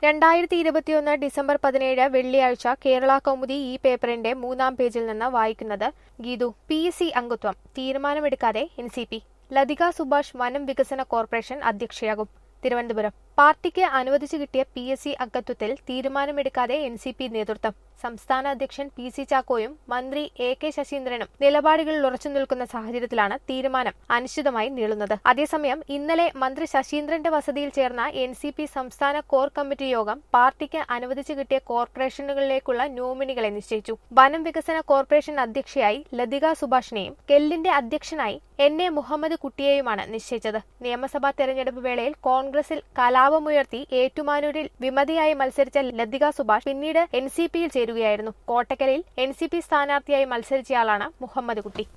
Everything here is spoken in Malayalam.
രണ്ടായിരത്തി ഇരുപത്തിയൊന്ന് ഡിസംബർ പതിനേഴ് വെള്ളിയാഴ്ച കേരള കൗമുദി ഈ പേപ്പറിന്റെ മൂന്നാം പേജിൽ നിന്ന് വായിക്കുന്നത് ഗീതു പി എസ് സി അംഗത്വം തീരുമാനമെടുക്കാതെ N C P Lathika Subhash വനം വികസന കോർപ്പറേഷൻ അധ്യക്ഷയാകും തിരുവനന്തപുരം പാർട്ടിക്ക് അനുവദിച്ചു കിട്ടിയ പി എസ് സി അംഗത്വത്തിൽ തീരുമാനമെടുക്കാതെ എൻ സി പി നേതൃത്വം സംസ്ഥാന അധ്യക്ഷൻ പി സി ചാക്കോയും മന്ത്രി എ കെ ശശീന്ദ്രനും നിലപാടുകളിൽ ഉറച്ചു നിൽക്കുന്ന സാഹചര്യത്തിലാണ് തീരുമാനം അനിശ്ചിതമായി നീളുന്നത് അതേസമയം ഇന്നലെ മന്ത്രി ശശീന്ദ്രന്റെ വസതിയിൽ ചേർന്ന എൻ സി പി സംസ്ഥാന കോർ കമ്മിറ്റി യോഗം പാർട്ടിക്ക് അനുവദിച്ചു കിട്ടിയ കോർപ്പറേഷനുകളിലേക്കുള്ള നോമിനികളെ നിശ്ചയിച്ചു വനം വികസന കോർപ്പറേഷൻ അധ്യക്ഷയായി ലതിക സുഭാഷിനെയും കെല്ലിന്റെ അധ്യക്ഷനായി എൻ എ മുഹമ്മദ് കുട്ടിയെയുമാണ് നിശ്ചയിച്ചത് നിയമസഭാ തെരഞ്ഞെടുപ്പ് വേളയിൽ കോൺഗ്രസിൽ കലാപമുയർത്തി ഏറ്റുമാനൂരിൽ വിമതിയായി മത്സരിച്ച ലതിക സുഭാഷ് പിന്നീട് എൻ സി പിയിൽ ചേരുകയായിരുന്നു കോട്ടക്കലിൽ എൻ സി പി സ്ഥാനാർത്ഥിയായി മത്സരിച്ചയാളാണ് മുഹമ്മദ് കുട്ടി